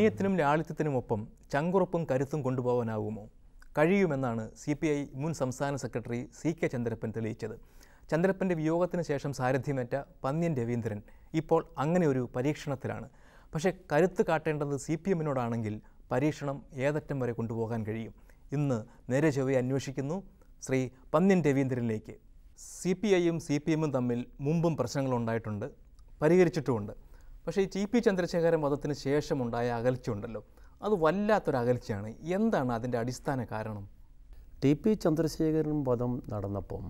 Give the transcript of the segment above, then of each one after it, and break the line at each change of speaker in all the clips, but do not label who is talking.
ലാളിത്യത്തിനും ലാളിത്യത്തിനുമൊപ്പം ചങ്കുറപ്പും കരുത്തും കൊണ്ടുപോകാനാകുമോ കഴിയുമെന്നാണ് C P I മുൻ സംസ്ഥാന സെക്രട്ടറി സി കെ ചന്ദ്രപ്പൻ തെളിയിച്ചത് ചന്ദ്രപ്പൻ്റെ വിയോഗത്തിന് ശേഷം സാരഥ്യമേറ്റ പന്ന്യൻ രവീന്ദ്രൻ ഇപ്പോൾ അങ്ങനെ ഒരു പരീക്ഷണത്തിലാണ് പക്ഷേ കരുത്ത് കാട്ടേണ്ടത് സി പി എമ്മിനോടാണെങ്കിൽ പരീക്ഷണം ഏതറ്റം വരെ കൊണ്ടുപോകാൻ കഴിയും ഇന്ന് നേരെ ചൊവ്വയെ അന്വേഷിക്കുന്നു ശ്രീ പന്ന്യൻ രവീന്ദ്രനിലേക്ക് സി പി ഐയും സി പി എമ്മും തമ്മിൽ മുമ്പും പ്രശ്നങ്ങളുണ്ടായിട്ടുണ്ട് പരിഹരിച്ചിട്ടുമുണ്ട് പക്ഷേ ഈ ടി പി ചന്ദ്രശേഖരൻ വധത്തിന് ശേഷമുണ്ടായ അകൽച്ചയുണ്ടല്ലോ അത് വല്ലാത്തൊരു അകൽച്ചയാണ് എന്താണ് അതിൻ്റെ അടിസ്ഥാന കാരണം
ടി പി ചന്ദ്രശേഖരൻ വധം നടന്നപ്പം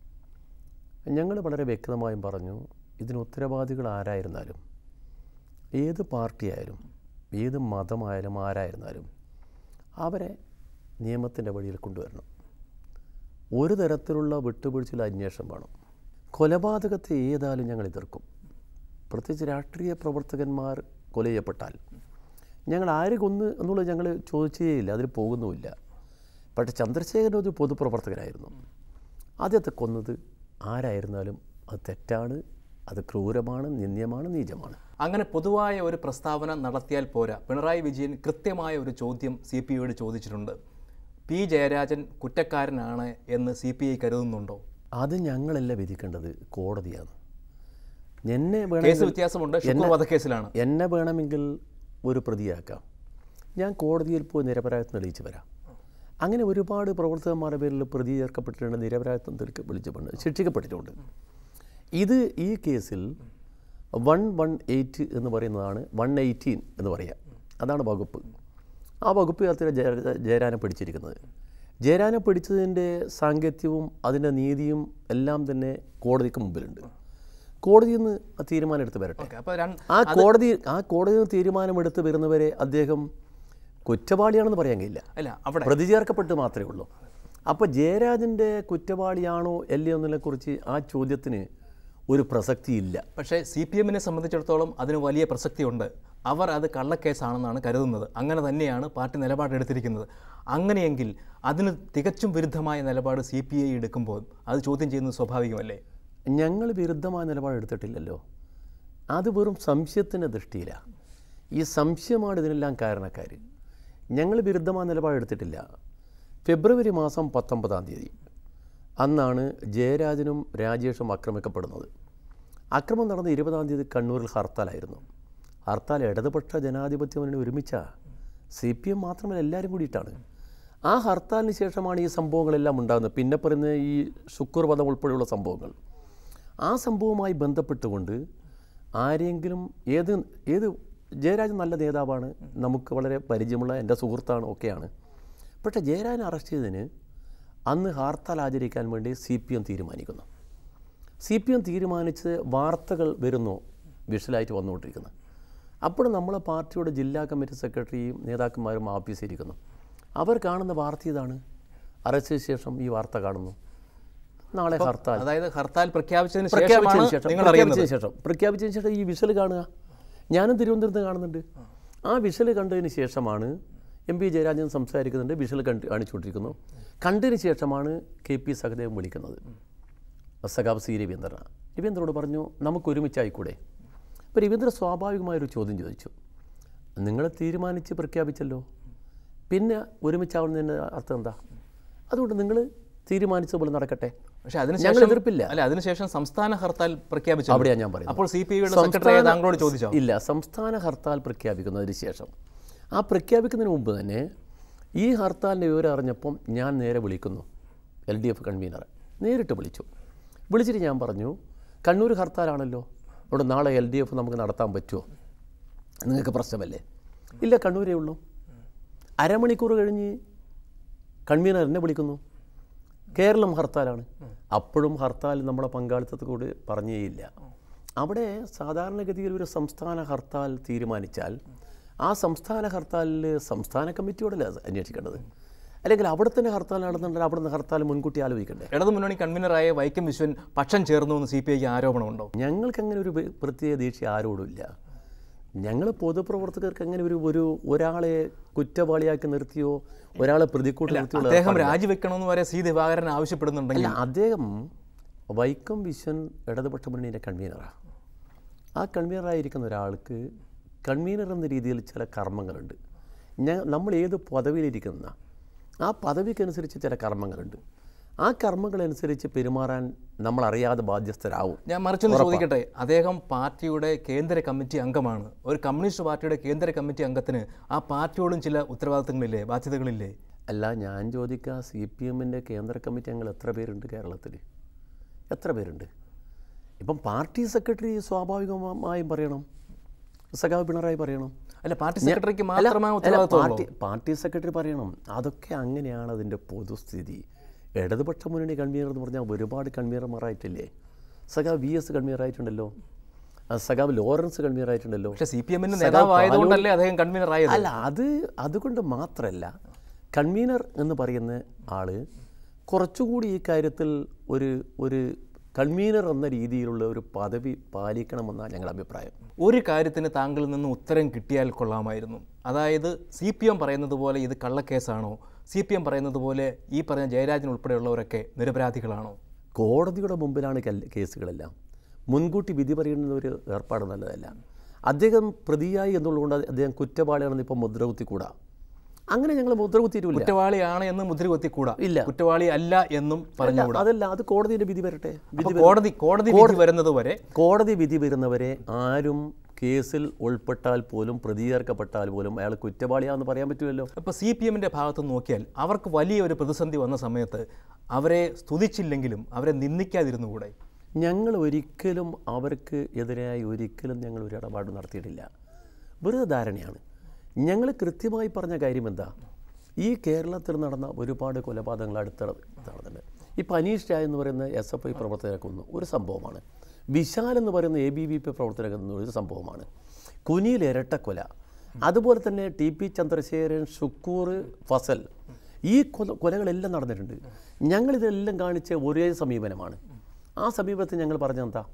ഞങ്ങൾ വളരെ വ്യക്തമായും പറഞ്ഞു ഇതിന് ഉത്തരവാദികൾ ആരായിരുന്നാലും ഏത് പാർട്ടിയായാലും ഏത് മതമായാലും ആരായിരുന്നാലും അവരെ നിയമത്തിൻ്റെ വഴിയിൽ കൊണ്ടുവരണം ഒരു തരത്തിലുള്ള വിട്ടുവീഴ്ചയിൽ അന്വേഷണം വേണം കൊലപാതകത്തെ ഏതായാലും ഞങ്ങൾ എതിർക്കും പ്രത്യേകിച്ച് രാഷ്ട്രീയ പ്രവർത്തകന്മാർ കൊല ചെയ്യപ്പെട്ടാൽ ഞങ്ങൾ ആര് കൊന്ന് എന്നുള്ളത് ഞങ്ങൾ ചോദിച്ചേയില്ല അതിൽ പോകുന്നുമില്ല പക്ഷേ ചന്ദ്രശേഖരൻ ഒരു പൊതുപ്രവർത്തകനായിരുന്നു ആദ്യത്തെ കൊന്നത് ആരായിരുന്നാലും അത് തെറ്റാണ് അത് ക്രൂരമാണ് നിന്ദ്യമാണ് നീചമാണ്
അങ്ങനെ പൊതുവായ ഒരു പ്രസ്താവന നടത്തിയാൽ പോരാ പിണറായി വിജയൻ കൃത്യമായ ഒരു ചോദ്യം സി പി ഐയോട് ചോദിച്ചിട്ടുണ്ട് പി ജയരാജൻ കുറ്റക്കാരനാണ് എന്ന് സി പി ഐ കരുതുന്നുണ്ടോ
അത് ഞങ്ങളല്ല വിധിക്കേണ്ടത് കോടതിയാണ് എന്നെ
കേസ്
വേണമെങ്കിൽ
വ്യത്യാസമുണ്ട് ഷുക്കൂർ വധക്കേസിലാണ്
എന്നെ വേണമെങ്കിൽ ഒരു പ്രതിയാക്കാം ഞാൻ കോടതിയിൽ പോയി നിരപരാധിത്വം തെളിയിച്ച് വരാം അങ്ങനെ ഒരുപാട് പ്രവർത്തകന്മാരുടെ പേരിൽ പ്രതി ചേർക്കപ്പെട്ടിട്ടുണ്ട് നിരപരാധിത്വം തെളിക്ക വിളിച്ചിട്ടുണ്ട് ശിക്ഷിക്കപ്പെട്ടിട്ടുണ്ട് ഇത് ഈ കേസിൽ വൺ വൺ എയ്റ്റ് എന്ന് പറയുന്നതാണ് വൺ എയ്റ്റീൻ എന്ന് പറയുക അതാണ് വകുപ്പ് ആ വകുപ്പ് ചേർത്തിട്ട് ജയ ജയരാനെ പിടിച്ചിരിക്കുന്നത് ജയരാനെ പിടിച്ചതിൻ്റെ സാങ്കത്യവും അതിൻ്റെ നീതിയും എല്ലാം തന്നെ കോടതിക്ക് മുമ്പിലുണ്ട് കോടതിയിൽ നിന്ന് ആ തീരുമാനം എടുത്ത് വരട്ടെ
ഓക്കെ അപ്പോൾ രണ്ട്
ആ കോടതി ആ കോടതി തീരുമാനമെടുത്ത് വരുന്നവരെ അദ്ദേഹം കുറ്റവാളിയാണെന്ന് പറയാൻ കഴിയില്ല
അല്ല അവിടെ
പ്രതി ചേർക്കപ്പെട്ട് മാത്രമേ ഉള്ളൂ അപ്പോൾ ജയരാജൻ്റെ കുറ്റവാളിയാണോ അല്ലയോ എന്നതിനെക്കുറിച്ച് ആ ചോദ്യത്തിന് ഒരു പ്രസക്തിയില്ല
പക്ഷേ സി പി എമ്മിനെ സംബന്ധിച്ചിടത്തോളം അതിന് വലിയ പ്രസക്തിയുണ്ട് അവർ അത് കള്ളക്കേസാണെന്നാണ് കരുതുന്നത് അങ്ങനെ തന്നെയാണ് പാർട്ടി നിലപാടെടുത്തിരിക്കുന്നത് അങ്ങനെയെങ്കിൽ അതിന് തികച്ചും വിരുദ്ധമായ നിലപാട് സി പി ഐ എടുക്കുമ്പോൾ അത് ചോദ്യം ചെയ്യുന്നത് സ്വാഭാവികമല്ലേ
ഞങ്ങൾ വിരുദ്ധമായ നിലപാട് എടുത്തിട്ടില്ലല്ലോ അത് വെറും സംശയത്തിൻ്റെ ദൃഷ്ടിയിലാണ് ഈ സംശയമാണ് ഇതിനെല്ലാം കാരണക്കാർ ഞങ്ങൾ വിരുദ്ധമായ നിലപാട് എടുത്തിട്ടില്ല ഫെബ്രുവരി മാസം പത്തൊമ്പതാം തീയതി അന്നാണ് ജയരാജനും രാജേഷും ആക്രമിക്കപ്പെടുന്നത് അക്രമം നടന്ന ഇരുപതാം തീയതി കണ്ണൂരിൽ ഹർത്താലായിരുന്നു ഹർത്താൽ ഇടതുപക്ഷ ജനാധിപത്യ മുന്നണി ഒരുമിച്ച സി പി എം മാത്രമല്ല എല്ലാവരും കൂടിയിട്ടാണ് ആ ഹർത്താലിന് ശേഷമാണ് ഈ സംഭവങ്ങളെല്ലാം ഉണ്ടാകുന്നത് പിന്നെ പറയുന്ന ഈ ശുക്ർ വധം ഉൾപ്പെടെയുള്ള സംഭവങ്ങൾ ആ സംഭവവുമായി ബന്ധപ്പെട്ടുകൊണ്ട് ആരെങ്കിലും ഏത് ഏത് ജയരാജൻ നല്ല നേതാവാണ് നമുക്ക് വളരെ പരിചയമുള്ള എൻ്റെ സുഹൃത്താണ് ഒക്കെയാണ് പക്ഷേ ജയരാജനെ അറസ്റ്റ് ചെയ്തതിന് അന്ന് ഹർത്താൽ ആചരിക്കാൻ വേണ്ടി സി പി എം തീരുമാനിക്കുന്നു സി പി എം തീരുമാനിച്ച് വാർത്തകൾ വരുന്നു വിഷലായിട്ട് വന്നുകൊണ്ടിരിക്കുന്നത് അപ്പോൾ നമ്മളെ പാർട്ടിയുടെ ജില്ലാ കമ്മിറ്റി സെക്രട്ടറിയും നേതാക്കന്മാരും ഓഫീസിലിരിക്കുന്നു അവർ കാണുന്ന വാർത്ത ഇതാണ് അറസ്റ്റിന് ശേഷം ഈ വാർത്ത കാണുന്നു നാളെ ഹർത്താൽ
അതായത് ഹർത്താൽ പ്രഖ്യാപിച്ചതിന് ശേഷമാണ്
പ്രഖ്യാപിച്ചതിന് ശേഷം
നിങ്ങൾ അറിയുന്നത്
പ്രഖ്യാപിച്ചതിന് ശേഷം പ്രഖ്യാപിച്ചതിന് ശേഷം ഈ വിഷൽ കാണുക ഞാനും തിരുവനന്തപുരത്ത് കാണുന്നുണ്ട് ആ വിഷൽ കണ്ടതിന് ശേഷമാണ് എം പി ജയരാജൻ സംസാരിക്കുന്നുണ്ട് വിഷൽ കണ്ട് കാണിച്ചുകൊണ്ടിരിക്കുന്നു കണ്ടതിന് ശേഷമാണ് കെ പി സഹദേവൻ വിളിക്കുന്നത് സഖാബ് സി രവീന്ദ്രൻ രവീന്ദ്രനോട് പറഞ്ഞു നമുക്ക് ഒരുമിച്ചായിക്കൂടെ അപ്പോൾ രവീന്ദ്ര സ്വാഭാവികമായൊരു ചോദ്യം ചോദിച്ചു നിങ്ങൾ തീരുമാനിച്ച് പ്രഖ്യാപിച്ചല്ലോ പിന്നെ ഒരുമിച്ചാവുന്നതിൻ്റെ അർത്ഥം എന്താ അതുകൊണ്ട് നിങ്ങൾ തീരുമാനിച്ച പോലെ നടക്കട്ടെ
പക്ഷേ
ഞങ്ങൾ
അതിനുശേഷം
എതിർപ്പില്ല
അല്ല അതിനുശേഷം സംസ്ഥാന ഹർത്താൽ പ്രഖ്യാപിച്ചു
അവിടെയാണ് ഞാൻ പറയുന്നത്
അപ്പോൾ സി പി ഐയുടെ സെക്രട്ടറി താങ്കളോട് ചോദിച്ചോ
ഇല്ല സംസ്ഥാന ഹർത്താൽ പ്രഖ്യാപിക്കുന്നതിന് ശേഷം ആ പ്രഖ്യാപിക്കുന്നതിന് മുമ്പ് തന്നെ ഈ ഹർത്താലിൻ്റെ വിവരം അറിഞ്ഞപ്പം ഞാൻ നേരെ വിളിക്കുന്നു എൽ ഡി എഫ് കൺവീനറെ നേരിട്ട് വിളിച്ചു വിളിച്ചിട്ട് ഞാൻ പറഞ്ഞു കണ്ണൂർ ഹർത്താലാണല്ലോ അവിടെ നാളെ എൽ ഡി എഫ് നമുക്ക് നടത്താൻ പറ്റുമോ നിങ്ങൾക്ക് പ്രശ്നമല്ലേ ഇല്ല കണ്ണൂരേ ഉള്ളൂ അരമണിക്കൂർ കഴിഞ്ഞ് കൺവീനർ എന്നെ വിളിക്കുന്നു കേരളം ഹർത്താലാണ് അപ്പോഴും ഹർത്താൽ നമ്മളെ പങ്കാളിത്തത്തെ കൂടി പറഞ്ഞേയില്ല അവിടെ സാധാരണഗതിയിൽ ഒരു സംസ്ഥാന ഹർത്താൽ തീരുമാനിച്ചാൽ ആ സംസ്ഥാന ഹർത്താലിൽ സംസ്ഥാന കമ്മിറ്റിയോടല്ല അന്വേഷിക്കേണ്ടത് അല്ലെങ്കിൽ അവിടെ തന്നെ ഹർത്താൽ നടന്നുണ്ടെങ്കിൽ അവിടെ നിന്ന് ഹർത്താൽ മുൻകൂട്ടി ആലോചിക്കണ്ടേ
ഇടതുമുന്നണി കൺവീനറായ വൈക്കം വിശ്വൻ പക്ഷം ചേർന്നു എന്ന് സി പി ഐക്ക് ആരോപണമുണ്ടോ
ഞങ്ങൾക്ക് അങ്ങനെ ഒരു വെ- പ്രത്യേക ദേഷ്യം ആരോടുമില്ല ഞങ്ങൾ പൊതുപ്രവർത്തകർക്ക് അങ്ങനെ ഒരു ഒരു ഒരാളെ കുറ്റവാളിയാക്കി നിർത്തിയോ ഒരാളെ പ്രതിക്കൂട്ട് നിർത്തിയോ ഉള്ള
അദ്ദേഹം രാജിവെക്കണമെന്ന് വരെ സി ദിവാകരൻ ആവശ്യപ്പെടുന്നുണ്ടെങ്കിൽ
അല്ല അദ്ദേഹം വൈക്കം വിശ്വൻ ഇടതുപക്ഷ മുന്നണിയുടെ കൺവീനറാണ് ആ കൺവീനറായിരിക്കുന്ന ഒരാൾക്ക് കൺവീനർ എന്ന രീതിയിൽ ചില കർമ്മങ്ങളുണ്ട് ഞാൻ നമ്മൾ ഏത് പദവിയിലിരിക്കുന്ന ആ പദവിക്കനുസരിച്ച് ചില കർമ്മങ്ങളുണ്ട് ആ കർമ്മങ്ങളനുസരിച്ച് പെരുമാറാൻ നമ്മൾ അറിയാതെ ബാധ്യസ്ഥരാവും
ഞാൻ മറിച്ചൊന്ന് ചോദിക്കട്ടെ അദ്ദേഹം പാർട്ടിയുടെ കേന്ദ്ര കമ്മിറ്റി അംഗമാണ് ഒരു കമ്മ്യൂണിസ്റ്റ് പാർട്ടിയുടെ കേന്ദ്ര കമ്മിറ്റി അംഗത്തിന് ആ പാർട്ടിയോടും ചില ഉത്തരവാദിത്തങ്ങളില്ലേ ബാധ്യതകളില്ലേ
അല്ല ഞാൻ ചോദിക്കുക സി പി എമ്മിൻ്റെ കേന്ദ്ര കമ്മിറ്റി അംഗങ്ങൾ എത്ര പേരുണ്ട് കേരളത്തിൽ എത്ര പേരുണ്ട് ഇപ്പം പാർട്ടി സെക്രട്ടറി സ്വാഭാവികമായും പറയണം സഖാവ് പിണറായി പറയണം
അല്ല പാർട്ടി സെക്രട്ടറിക്ക്
അല്ല,
മാത്രമേ
അല്ല,
ഉത്തരവാദിത്തമുള്ളൂ
പാർട്ടി പാർട്ടി സെക്രട്ടറി പറയണം അതൊക്കെ അങ്ങനെയാണ് അതിൻ്റെ പൊതുസ്ഥിതി ഇടതുപക്ഷ മുന്നണി കൺവീനർ എന്ന് പറഞ്ഞാൽ ഒരുപാട് കൺവീനർമാരായിട്ടില്ലേ സഖാവ് വി എസ് കൺവീനറായിട്ടുണ്ടല്ലോ ആ, സഖാവ് ലോറൻസ് കൺവീനറായിട്ടുണ്ടല്ലോ
പക്ഷേ സി പി എമ്മിന്
സഖാവ്
നേതാവായതുകൊണ്ടല്ലേ അദ്ദേഹം കൺവീനർ ആയത്
അല്ല അത് അതുകൊണ്ട് മാത്രമല്ല കൺവീനർ എന്ന് പറയുന്ന ആള് കുറച്ചുകൂടി ഈ കാര്യത്തിൽ ഒരു ഒരു കൺവീനർ എന്ന രീതിയിലുള്ള ഒരു പദവി പാലിക്കണമെന്നാണ് ഞങ്ങളുടെ അഭിപ്രായം
ഒരു കാര്യത്തിന് താങ്കളിൽ നിന്ന് ഉത്തരം കിട്ടിയാൽ കൊള്ളാമായിരുന്നു അതായത് സി പി എം പറയുന്നത് പോലെ ഇത് കള്ളക്കേസാണോ സി പി എം പറയുന്നത് പോലെ ഈ പറഞ്ഞ ജയരാജൻ ഉൾപ്പെടെയുള്ളവരൊക്കെ നിരപരാധികളാണോ
കോടതിയുടെ മുമ്പിലാണ് കൽ- കേസുകളെല്ലാം മുൻകൂട്ടി വിധി പറയുന്ന ഒരു ഏർപ്പാട് നല്ലതല്ല അദ്ദേഹം പ്രതിയായി എന്നുള്ളതുകൊണ്ട് അദ്ദേഹം കുറ്റവാളിയാണെന്ന് ഇപ്പം മുദ്രകുത്തിക്കൂടാ അങ്ങനെ ഞങ്ങൾ മുദ്രകുത്തിയിട്ടില്ല
കുറ്റവാളിയാണ് എന്ന് മുദ്ര കൊത്തിക്കൂടാ
ഇല്ല.
കുറ്റവാളി അല്ല എന്നും പറഞ്ഞുകൂടാ
അതല്ല അത് കോടതിയുടെ വിധി വരട്ടെ
അപ്പൊ
വിധി
കോടതി കോടതി വിധി വരുന്നത് വരെ
കോടതി വിധി വരുന്നവരെ ആരും കേസിൽ ഉൾപ്പെട്ടാൽ പോലും പ്രതിചേർക്കപ്പെട്ടാൽ പോലും അയാൾ കുറ്റവാളിയാണെന്ന് പറയാൻ പറ്റുമല്ലോ
ഇപ്പോൾ സി പി എമ്മിൻ്റെ ഭാഗത്ത് നോക്കിയാൽ അവർക്ക് വലിയ ഒരു പ്രതിസന്ധി വന്ന സമയത്ത് അവരെ സ്തുതിച്ചില്ലെങ്കിലും അവരെ നിന്ദിക്കാതിരുന്നുകൂടെ
ഞങ്ങൾ ഒരിക്കലും അവർക്ക് എതിരായി ഒരിക്കലും ഞങ്ങൾ ഒരു ഇടപാട് നടത്തിയിട്ടില്ല വെറുതെ ധാരണയാണ് ഞങ്ങൾ കൃത്യമായി പറഞ്ഞ കാര്യം എന്താ ഈ കേരളത്തിൽ നടന്ന ഒരുപാട് കൊലപാതകങ്ങൾ അടുത്ത നടന്നിട്ടുണ്ട് ഇപ്പോൾ അനീഷ് രായ് എന്ന് പറയുന്ന എസ് എഫ് ഐ പ്രവർത്തകരെ കൊന്നു ഒരു സംഭവമാണ് വിശാൽ എന്ന് പറയുന്ന എ ബി വി പി പ്രവർത്തകരെ കൊന്ന ഒരു സംഭവമാണ് കുനിയിൽ ഇരട്ടക്കൊല അതുപോലെ തന്നെ ടി പി ചന്ദ്രശേഖരൻ ഷുക്കൂർ ഫസൽ ഈ കൊല കൊലകളെല്ലാം നടന്നിട്ടുണ്ട് ഞങ്ങളിതെല്ലാം കാണിച്ച ഒരേ സമീപനമാണ് ആ സമീപനത്തിൽ ഞങ്ങൾ പറഞ്ഞെന്താ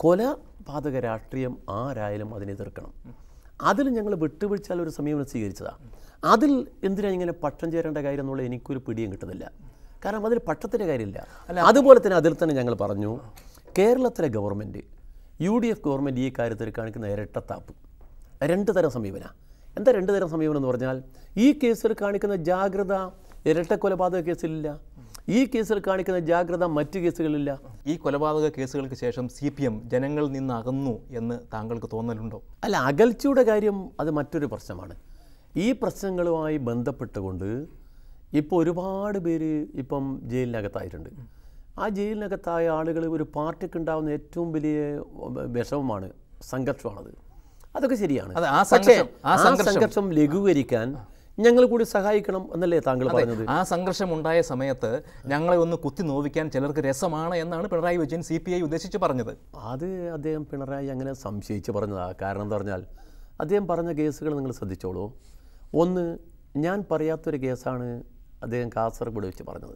കൊലപാതക രാഷ്ട്രീയം ആരായാലും അതിനെ എതിർക്കണം അതിൽ ഞങ്ങൾ വിട്ടുവീഴ്ചാൽ ഒരു സമീപനം സ്വീകരിച്ചതാണ് അതിൽ എന്തിനാ ഇങ്ങനെ പക്ഷം ചേരേണ്ട കാര്യം എന്നുള്ള എനിക്കൊരു പിടിയും കിട്ടുന്നില്ല കാരണം അതിൽ പക്ഷത്തിൻ്റെ കാര്യമില്ല അതുപോലെ തന്നെ അതിൽ തന്നെ ഞങ്ങൾ പറഞ്ഞു കേരളത്തിലെ government U D F government ഈ കാര്യത്തിൽ കാണിക്കുന്ന ഇരട്ടത്താപ്പ് രണ്ട് തരം സമീപന എന്താ രണ്ട് തരം സമീപനം എന്ന് പറഞ്ഞാൽ ഈ കേസിൽ കാണിക്കുന്ന ജാഗ്രത ഇരട്ട കൊലപാതക കേസിലില്ല ഈ കേസിൽ കാണിക്കുന്ന ജാഗ്രത മറ്റ് കേസുകളിലില്ല
ഈ കൊലപാതക കേസുകൾക്ക് ശേഷം സി പി എം ജനങ്ങളിൽ നിന്ന് അകന്നു എന്ന് താങ്കൾക്ക് തോന്നലുണ്ടോ
അല്ല അകൽച്ചയുടെ കാര്യം അത് മറ്റൊരു പ്രശ്നമാണ് ഈ പ്രശ്നങ്ങളുമായി ബന്ധപ്പെട്ടുകൊണ്ട് ഇപ്പോൾ ഒരുപാട് പേര് ഇപ്പം ജയിലിനകത്തായിട്ടുണ്ട് ആ ജയിലിനകത്തായ ആളുകൾ ഒരു പാർട്ടിക്ക് ഉണ്ടാകുന്ന ഏറ്റവും വലിയ വിഷമമാണ് സംഘർഷമാണത് അതൊക്കെ ശരിയാണ്
അതെ, ആ
പക്ഷേ
സംഘർഷം- ആ
ആ
സംഘർഷം-
സംഘർഷം ലഘൂകരിക്കാൻ ഞങ്ങൾ കൂടി സഹായിക്കണം എന്നല്ലേ താങ്കൾ പറഞ്ഞത്
ആ സംഘർഷം ഉണ്ടായ സമയത്ത് ഞങ്ങളെ ഒന്ന് കുത്തി നോവിക്കാൻ ചിലർക്ക് രസമാണ് എന്നാണ് Pinarayi Vijayan C P I ഉദ്ദേശിച്ച് പറഞ്ഞത്
അത് അദ്ദേഹം പിണറായി അങ്ങനെ സംശയിച്ച് പറഞ്ഞതാണ് കാരണം എന്താ പറഞ്ഞാൽ അദ്ദേഹം പറഞ്ഞ കേസുകൾ നിങ്ങൾ ശ്രദ്ധിച്ചോളൂ ഒന്ന് ഞാൻ പറയാത്തൊരു കേസാണ് അദ്ദേഹം കാസർഗോഡ് വെച്ച് പറഞ്ഞത്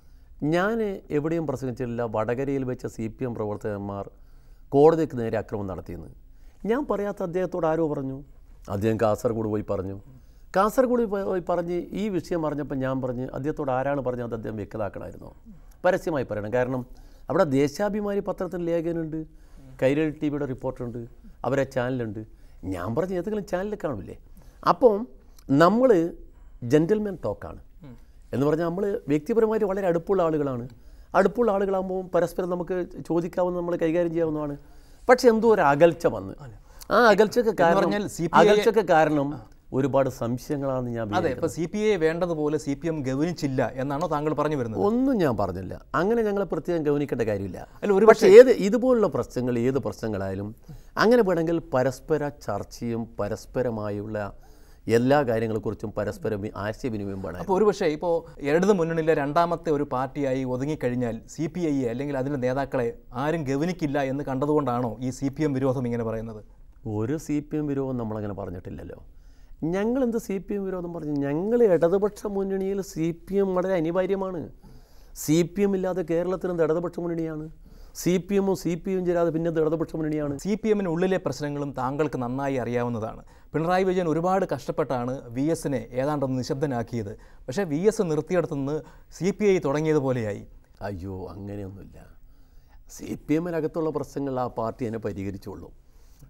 ഞാൻ എവിടെയും പ്രസംഗിച്ചിട്ടില്ല വടകരയിൽ വെച്ച സി പി എം പ്രവർത്തകന്മാർ കോടതിക്ക് നേരെ അക്രമം നടത്തിയെന്ന് ഞാൻ പറയാത്ത അദ്ദേഹത്തോട് ആരോ പറഞ്ഞു അദ്ദേഹം കാസർഗോഡ് പോയി പറഞ്ഞു കാസർഗോഡ് പോയി പോയി പറഞ്ഞ് ഈ വിഷയം പറഞ്ഞപ്പോൾ ഞാൻ പറഞ്ഞ് അദ്ദേഹത്തോട് ആരാണ് പറഞ്ഞത് അത് അദ്ദേഹം വ്യക്തമാക്കണമായിരുന്നു പരസ്യമായി പറയണം കാരണം അവിടെ ദേശാഭിമാനി പത്രത്തിൽ ലേഖനുണ്ട് കൈരളി ടി വിയുടെ റിപ്പോർട്ടുണ്ട് അവരെ ചാനലുണ്ട് ഞാൻ പറഞ്ഞ ഏതെങ്കിലും ചാനലിൽ കാണില്ലേ അപ്പം നമ്മൾ ജെൻറ്റിൽമാൻ ടോക്കാണ് എന്ന് പറഞ്ഞാൽ നമ്മൾ വ്യക്തിപരമായിട്ട് വളരെ അടുപ്പുള്ള ആളുകളാണ് അടുപ്പുള്ള ആളുകളാകുമ്പോൾ പരസ്പരം നമുക്ക് ചോദിക്കാവുന്ന നമ്മൾ കൈകാര്യം ചെയ്യാവുന്നതാണ് പക്ഷെ എന്തോ ഒരു അകൽച്ച വന്ന് ആ അകൽച്ചക്ക് കാരണം
പറഞ്ഞാൽ CPI
അകൽച്ചക്ക് കാരണം ഒരുപാട് സംശയങ്ങളാണെന്ന് ഞാൻ
അതെ
വിചാരിക്കുന്നത്.
ഇപ്പൊ സി പി ഐ വേണ്ടതുപോലെ സി പി എം ഗവനിച്ചില്ല എന്നാണോ താങ്കൾ പറഞ്ഞു വരുന്നത്
ഒന്നും ഞാൻ പറഞ്ഞില്ല അങ്ങനെ ഞങ്ങൾ പ്രത്യേകം ഗവനിക്കേണ്ട കാര്യമില്ല
അല്ല ഒരു
പക്ഷേ ഏത് ഇതുപോലുള്ള പ്രശ്നങ്ങൾ ഏത് പ്രശ്നങ്ങളായാലും അങ്ങനെ വേണമെങ്കിൽ പരസ്പര ചർച്ചയും പരസ്പരമായുള്ള എല്ലാ കാര്യങ്ങളെക്കുറിച്ചും പരസ്പരം വി- ആശയവിനിമയം വേണം
അപ്പോൾ ഒരുപക്ഷെ ഇപ്പോൾ ഇടത് മുന്നണിയിലെ രണ്ടാമത്തെ ഒരു പാർട്ടിയായി ഒതുങ്ങിക്കഴിഞ്ഞാൽ സി പി ഐ അല്ലെങ്കിൽ അതിൻ്റെ നേതാക്കളെ ആരും ഗവനിക്കില്ല എന്ന് കണ്ടതുകൊണ്ടാണോ ഈ സി പി എം വിരോധം ഇങ്ങനെ പറയുന്നത്
ഒരു സി പി എം വിരോധം നമ്മളങ്ങനെ പറഞ്ഞിട്ടില്ലല്ലോ ഞങ്ങളെന്ത് സി പി എം വിരോധം പറഞ്ഞു ഞങ്ങൾ ഇടതുപക്ഷ മുന്നണിയിൽ സി പി എം വളരെ അനിവാര്യമാണ് സി പി എം ഇല്ലാതെ കേരളത്തിൽ എന്ത് ഇടതുപക്ഷ മുന്നണിയാണ് സി പി എമ്മും സി പി എം ചേരാതെ പിന്നെ എന്ത് ഇടതുപക്ഷ മുന്നണിയാണ്
സി പി എമ്മിന് ഉള്ളിലെ പ്രശ്നങ്ങളും താങ്കൾക്ക് നന്നായി അറിയാവുന്നതാണ് പിണറായി വിജയൻ ഒരുപാട് കഷ്ടപ്പെട്ടാണ് വി എസിനെ ഏതാണ്ടൊന്ന് നിശബ്ദനാക്കിയത് പക്ഷേ വി എസ് നിർത്തിയെടുത്തുനിന്ന് സി പി ഐ തുടങ്ങിയതുപോലെയായി
അയ്യോ അങ്ങനെയൊന്നുമില്ല സി പി എമ്മിനകത്തുള്ള പ്രശ്നങ്ങൾ ആ പാർട്ടി തന്നെ പരിഹരിച്ചോളൂ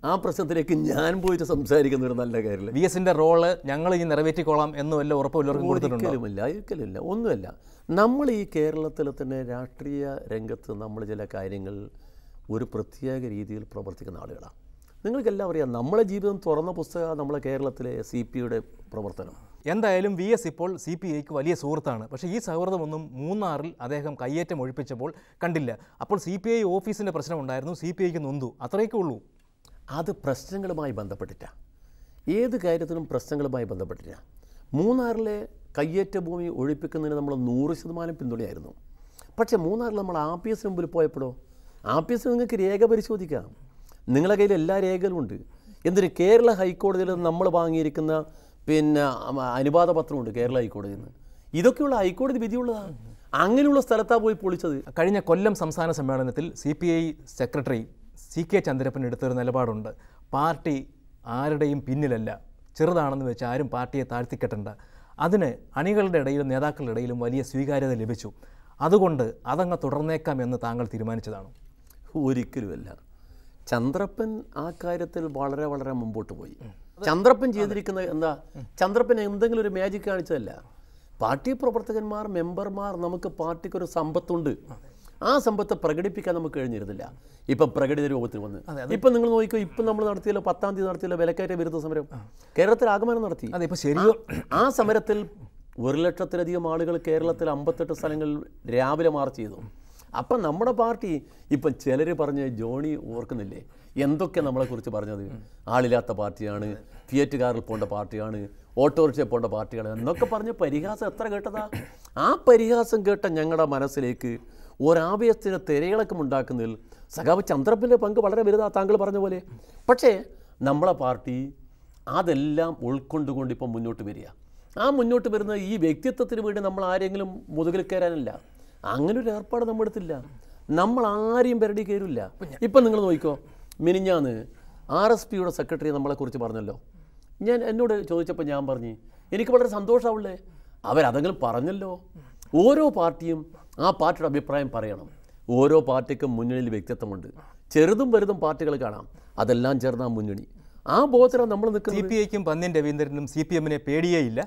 ആ പ്രശ്നത്തിലേക്ക് ഞാൻ പോയിട്ട് സംസാരിക്കുന്ന ഒരു നല്ല കാര്യമില്ല
വി എസിന്റെ റോള് ഞങ്ങൾ ഈ നിറവേറ്റിക്കോളാം എന്ന് വല്ല ഉറപ്പ് വല്ലവർക്കും കൊടുത്തിട്ടുണ്ടോ
ഒരിക്കലുമില്ല ഒരിക്കലുമില്ല ഒന്നുമല്ല നമ്മൾ ഈ കേരളത്തിൽ തന്നെ രാഷ്ട്രീയ രംഗത്ത് നമ്മൾ ചില കാര്യങ്ങൾ ഒരു പ്രത്യേക രീതിയിൽ പ്രവർത്തിക്കുന്ന ആളുകളാണ് നിങ്ങൾക്കെല്ലാം അറിയാം നമ്മളെ ജീവിതം തുറന്ന പുസ്തകമാണ് നമ്മളെ കേരളത്തിലെ സി പിയുടെ പ്രവർത്തനം
എന്തായാലും വി എസ് ഇപ്പോൾ സി പി ഐക്ക് വലിയ സുഹൃത്താണ് പക്ഷേ ഈ സൗഹൃദമൊന്നും മൂന്നാറിൽ അദ്ദേഹം കയ്യേറ്റം ഒഴിപ്പിച്ചപ്പോൾ കണ്ടില്ല അപ്പോൾ സി പി ഐ ഓഫീസിൻ്റെ പ്രശ്നമുണ്ടായിരുന്നു സി പി ഐക്ക് നൊന്തു അത്രയൊക്കെ ഉള്ളൂ
അത് പ്രശ്നങ്ങളുമായി ബന്ധപ്പെട്ടിട്ടാണ് ഏത് കാര്യത്തിനും പ്രശ്നങ്ങളുമായി ബന്ധപ്പെട്ടിട്ടാണ് മൂന്നാറിലെ കയ്യേറ്റ ഭൂമി ഒഴിപ്പിക്കുന്നതിന് നമ്മൾ നൂറ് ശതമാനം പിന്തുണയായിരുന്നു പക്ഷേ മൂന്നാറിൽ നമ്മൾ ആ പി എസിന് മുമ്പിൽ പോയപ്പോഴോ ആ പി എസിന് നിങ്ങൾക്ക് രേഖ പരിശോധിക്കാം നിങ്ങളുടെ കയ്യിൽ എല്ലാ രേഖകളും ഉണ്ട് എന്തിന് കേരള ഹൈക്കോടതിയിൽ നമ്മൾ വാങ്ങിയിരിക്കുന്ന പിന്നെ അം, അനുവാദ പത്രമുണ്ട് കേരള ഹൈക്കോടതിയിൽ നിന്ന് ഇതൊക്കെയുള്ള ഹൈക്കോടതി വിധിയുള്ളതാണ് അങ്ങനെയുള്ള സ്ഥലത്താണ് പോയി പൊളിച്ചത്
കഴിഞ്ഞ കൊല്ലം സംസ്ഥാന സമ്മേളനത്തിൽ C P I secretary C K Chandrappan എടുത്തൊരു നിലപാടുണ്ട് പാർട്ടി ആരുടെയും പിന്നിലല്ല ചെറുതാണെന്ന് വെച്ച് ആരും പാർട്ടിയെ താഴ്ത്തിക്കെട്ടണ്ട അതിന് അണികളുടെ ഇടയിലും നേതാക്കളുടെ ഇടയിലും വലിയ സ്വീകാര്യത ലഭിച്ചു അതുകൊണ്ട് അതങ്ങ് തുടർന്നേക്കാം എന്ന് താങ്കൾ തീരുമാനിച്ചതാണ്
ഒരിക്കലുമല്ല ചന്ദ്രപ്പൻ ആ കാര്യത്തിൽ വളരെ വളരെ മുമ്പോട്ട് പോയി ചന്ദ്രപ്പൻ ചെയ്തിരിക്കുന്നത് എന്താ ചന്ദ്രപ്പൻ എന്തെങ്കിലും ഒരു മാജിക് കാണിച്ചതല്ല പാർട്ടി പ്രവർത്തകന്മാർ മെമ്പർമാർ നമുക്ക് പാർട്ടിക്കൊരു സമ്പത്തുണ്ട് ആ സമ്പത്ത് പ്രകടിപ്പിക്കാൻ നമുക്ക് കഴിഞ്ഞിരുന്നില്ല ഇപ്പം പ്രകടിത രൂപത്തിൽ വന്ന് ഇപ്പം നിങ്ങൾ നോക്കിക്കോ ഇപ്പം നമ്മൾ നടത്തിയല്ലോ പത്താം തീയതി നടത്തിയല്ലോ വിലക്കയറ്റ വിരുദ്ധ സമരം കേരളത്തിൽ ആഗമനം നടത്തി
അതെ ഇപ്പോൾ ശരിയോ
ആ സമരത്തിൽ ഒരു ലക്ഷത്തിലധികം ആളുകൾ കേരളത്തിൽ അമ്പത്തെട്ട് സ്ഥലങ്ങളിൽ രാവിലെ മാർച്ച് ചെയ്തു അപ്പം നമ്മുടെ പാർട്ടി ഇപ്പം ചിലർ പറഞ്ഞ് ജോണി ഓർക്കുന്നില്ലേ എന്തൊക്കെ നമ്മളെക്കുറിച്ച് പറഞ്ഞത് ആളില്ലാത്ത പാർട്ടിയാണ് തിയേറ്റർ കാറിൽ പോകേണ്ട പാർട്ടിയാണ് ഓട്ടോറിക്ഷയിൽ പോകേണ്ട പാർട്ടിയാണ് എന്നൊക്കെ പറഞ്ഞ് പരിഹാസം എത്ര കേട്ടതാ ആ പരിഹാസം കേട്ട ഞങ്ങളുടെ മനസ്സിലേക്ക് ഒരാവേശത്തിന് തിരയിളക്കം ഉണ്ടാക്കുന്നതിൽ സഖാവ് ചന്ദ്രപ്പൻ്റെ പങ്ക് വളരെ വലുതാ താങ്കൾ പറഞ്ഞ പോലെ പക്ഷേ നമ്മളെ പാർട്ടി അതെല്ലാം ഉൾക്കൊണ്ടുകൊണ്ട് ഇപ്പം മുന്നോട്ട് വരിക ആ മുന്നോട്ട് വരുന്ന ഈ വ്യക്തിത്വത്തിന് വേണ്ടി നമ്മൾ ആരെങ്കിലും മുതുകിൽ കയറാനല്ല അങ്ങനെ ഒരു ഏർപ്പാട് നമ്മൾ എടുത്തില്ല നമ്മൾ ആരെയും പെരടി കയറില്ല ഇപ്പം നിങ്ങൾ നോക്കിക്കോ മിനിഞ്ഞാന്ന് ആർ എസ് പിയുടെ സെക്രട്ടറി നമ്മളെക്കുറിച്ച് പറഞ്ഞല്ലോ ഞാൻ എന്നോട് ചോദിച്ചപ്പോൾ ഞാൻ പറഞ്ഞു എനിക്ക് വളരെ സന്തോഷമാവുള്ളേ അവരതെങ്കിലും പറഞ്ഞല്ലോ ഓരോ പാർട്ടിയും ആ പാർട്ടിയുടെ അഭിപ്രായം പറയണം ഓരോ പാർട്ടിക്കും മുന്നണിയിൽ വ്യക്തിത്വമുണ്ട് ചെറുതും വലുതും പാർട്ടികൾ കാണാം അതെല്ലാം ചേർന്ന ആ മുന്നണി ആ ബോധത്തിലാണ് നമ്മൾ
സി
നിൽക്കുന്നത്
പി ഐക്കും പന്ന്യൻ രവീന്ദ്രനും സി പി എമ്മിനെ പേടിയേയില്ല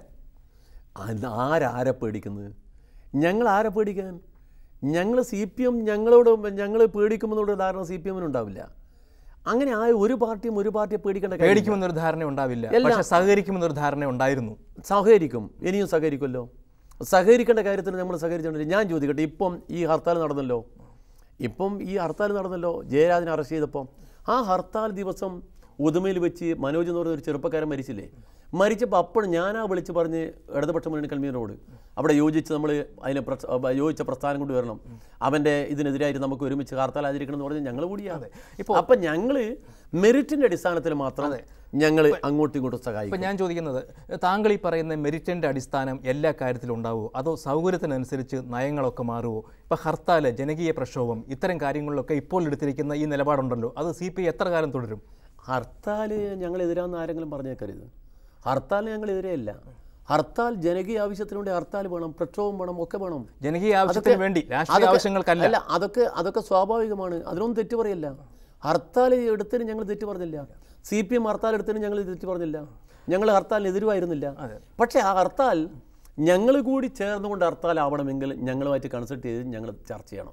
അത് ആരാരെ പേടിക്കുന്നത് ഞങ്ങൾ ആരെ പേടിക്കാൻ ഞങ്ങൾ സി പി എം ഞങ്ങളോട് ഞങ്ങൾ പേടിക്കുമെന്നുള്ള ധാരണ സി പി എമ്മിനുണ്ടാവില്ല അങ്ങനെ ആ ഒരു പാർട്ടിയും ഒരു പാർട്ടിയെ പേടിക്കേണ്ട കാര്യം
പേടിക്കുമെന്നൊരു ധാരണ ഉണ്ടാവില്ല പക്ഷെ സഹകരിക്കുമെന്നൊരു ധാരണ ഉണ്ടായിരുന്നു
സഹകരിക്കും ഇനിയും സഹകരിക്കുമല്ലോ സഹകരിക്കേണ്ട കാര്യത്തിന് നമ്മൾ സഹകരിച്ചിട്ടുണ്ട് ഞാൻ ചോദിക്കട്ടെ ഇപ്പം ഈ ഹർത്താൽ നടന്നല്ലോ ഇപ്പം ഈ ഹർത്താൽ നടന്നല്ലോ ജയരാജനെ അറസ്റ്റ് ചെയ്തപ്പം ആ ഹർത്താൽ ദിവസം ഉദുമയിൽ വെച്ച് മനോജ് എന്ന് പറയുന്ന ഒരു ചെറുപ്പക്കാരൻ മരിച്ചില്ലേ മരിച്ചപ്പോൾ അപ്പോൾ ഞാനാ വിളിച്ച് പറഞ്ഞ് ഇടതുപക്ഷ മുന്നണി കൺവീനറോട് അവിടെ യോജിച്ച് നമ്മൾ അതിനെ പ്രസ്- അഹ് യോജിച്ച പ്രസ്ഥാനം കൊണ്ടുവരണം അവൻ്റെ ഇതിനെതിരായിട്ട് നമുക്ക് ഒരുമിച്ച് ഹർത്താൽ ആചരിക്കണം എന്ന് പറഞ്ഞ് ഞങ്ങൾ കൂടിയാണ് ഇപ്പോൾ അപ്പം ഞങ്ങൾ മെറിറ്റിൻ്റെ അടിസ്ഥാനത്തിൽ മാത്രം ഞങ്ങൾ അങ്ങോട്ടും ഇങ്ങോട്ടും സഹായിക്കും
ഇപ്പം ഞാൻ ചോദിക്കുന്നത് താങ്കൾ ഈ പറയുന്ന മെറിറ്റിൻ്റെ അടിസ്ഥാനം എല്ലാ കാര്യത്തിലും ഉണ്ടാവുമോ അതോ സൗകര്യത്തിനനുസരിച്ച് നയങ്ങളൊക്കെ മാറുമോ ഇപ്പോൾ ഹർത്താൽ ജനകീയ പ്രക്ഷോഭം ഇത്തരം കാര്യങ്ങളിലൊക്കെ ഇപ്പോൾ എടുത്തിരിക്കുന്ന ഈ നിലപാടുണ്ടല്ലോ അത് സി പി എത്ര കാലം തുടരും
ഹർത്താൽ ഞങ്ങളെതിരാന്ന് ആരെങ്കിലും പറഞ്ഞേക്കരുത് ഹർത്താൽ ഞങ്ങളെതിരെയല്ല ഹർത്താൽ ജനകീയ ആവശ്യത്തിന് വേണ്ടി ഹർത്താൽ വേണം പ്രക്ഷോഭം വേണം ഒക്കെ വേണം
ജനകീയ ആവശ്യത്തിന് വേണ്ടി രാഷ്ട്രീയ
അതൊക്കെ-
ആവശ്യങ്ങൾക്കല്ല
അല്ല അതൊക്കെ അതൊക്കെ സ്വാഭാവികമാണ് അതിനൊന്നും തെറ്റ് പറയല്ല ഹർത്താൽ എടുത്തതിന് ഞങ്ങൾ തെറ്റ് പറഞ്ഞില്ല സി പി എം ഹർത്താൽ എടുത്തതിന് ഞങ്ങൾ തെറ്റ് പറഞ്ഞില്ല ഞങ്ങൾ ഹർത്താലിനെതിരുമായിരുന്നില്ല പക്ഷേ ആ ഹർത്താൽ ഞങ്ങൾ കൂടി ചേർന്നുകൊണ്ട് ഹർത്താൽ ആവണമെങ്കിൽ ഞങ്ങളുമായിട്ട് കൺസൾട്ട് ചെയ്ത് ഞങ്ങൾ ചർച്ച ചെയ്യണം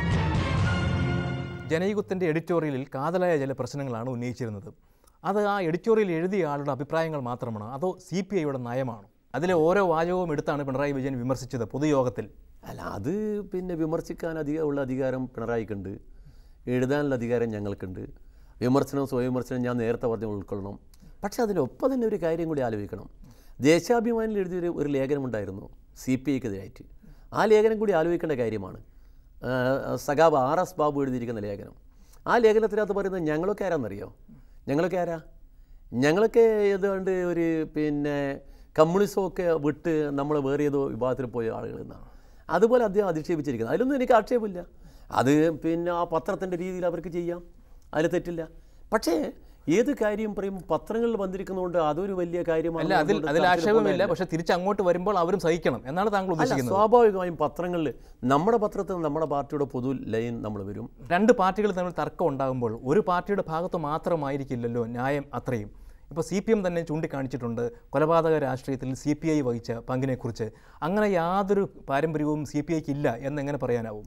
ജനയുഗത്തിൻ്റെ എഡിറ്റോറിയലിൽ കാതലായ ചില പ്രശ്നങ്ങളാണ് ഉന്നയിച്ചിരുന്നത് അത് ആ എഡിറ്റോറിയൽ എഴുതിയ ആളുടെ അഭിപ്രായങ്ങൾ മാത്രമാണോ അതോ സി പി ഐയുടെ നയമാണോ അതിലെ ഓരോ വാചകവും എടുത്താണ് പിണറായി വിജയൻ വിമർശിച്ചത് പൊതുയോഗത്തിൽ
അല്ല അത് പിന്നെ വിമർശിക്കാൻ അധികം ഉള്ള അധികാരം പിണറായിക്കുണ്ട് എഴുതാനുള്ള അധികാരം ഞങ്ങൾക്കുണ്ട് വിമർശനം സ്വയംവിമർശനം ഞാൻ നേരത്തെ പറഞ്ഞ ഉൾക്കൊള്ളണം പക്ഷേ അതിനൊപ്പം തന്നെ ഒരു കാര്യം കൂടി ആലോചിക്കണം ദേശാഭിമാനിൽ എഴുതിയൊരു ഒരു ലേഖനമുണ്ടായിരുന്നു സി പി ഐക്കെതിരായിട്ട് ആ ലേഖനം കൂടി ആലോചിക്കേണ്ട കാര്യമാണ് ആ, സഖാവ് ആർ എസ് ബാബു എഴുതിയിരിക്കുന്ന ലേഖനം ആ ലേഖനത്തിനകത്ത് പറയുന്നത് ഞങ്ങളൊക്കെ ആരാന്നറിയോ ഞങ്ങളൊക്കെ ആരാ ഞങ്ങളൊക്കെ ഏതാണ്ട് ഒരു പിന്നെ കമ്മ്യൂണിസമൊക്കെ വിട്ട് നമ്മൾ വേറെ ഏതോ വിഭാഗത്തിൽ പോയ ആളുകൾ എന്നാണ് അതുപോലെ അദ്ദേഹം അധിക്ഷേപിച്ചിരിക്കുന്നത് അതിലൊന്നും എനിക്ക് ആക്ഷേപമില്ല അത് പിന്നെ ആ പത്രത്തിൻ്റെ രീതിയിൽ അവർക്ക് ചെയ്യാം അതിൽ തെറ്റില്ല പക്ഷേ ഏത് കാര്യം പറയും പത്രങ്ങളിൽ വന്നിരിക്കുന്നതുകൊണ്ട് അതൊരു വലിയ കാര്യമാണ്
അല്ല അതിൽ അതിൽ ആക്ഷേപമില്ല പക്ഷെ തിരിച്ച് അങ്ങോട്ട് വരുമ്പോൾ അവരും സഹിക്കണം എന്നാണ് താങ്കൾ
അല്ല
ഉദ്ദേശിക്കുന്നത്
സ്വാഭാവികമായും പത്രങ്ങളിൽ നമ്മുടെ പത്രത്തിൽ നമ്മുടെ പാർട്ടിയുടെ പൊതു ലൈൻ നമ്മൾ വരും
രണ്ട് പാർട്ടികൾ തമ്മിൽ തർക്കം ഉണ്ടാകുമ്പോൾ ഒരു പാർട്ടിയുടെ ഭാഗത്ത് മാത്രമായിരിക്കില്ലല്ലോ ന്യായം അത്രയും ഇപ്പോൾ സി പി എം തന്നെ ചൂണ്ടിക്കാണിച്ചിട്ടുണ്ട് കൊലപാതക രാഷ്ട്രീയത്തിൽ സി പി ഐ വഹിച്ച പങ്കിനെക്കുറിച്ച് അങ്ങനെ യാതൊരു പാരമ്പര്യവും സി പി ഐക്ക് ഇല്ല എന്നെങ്ങനെ പറയാനാവും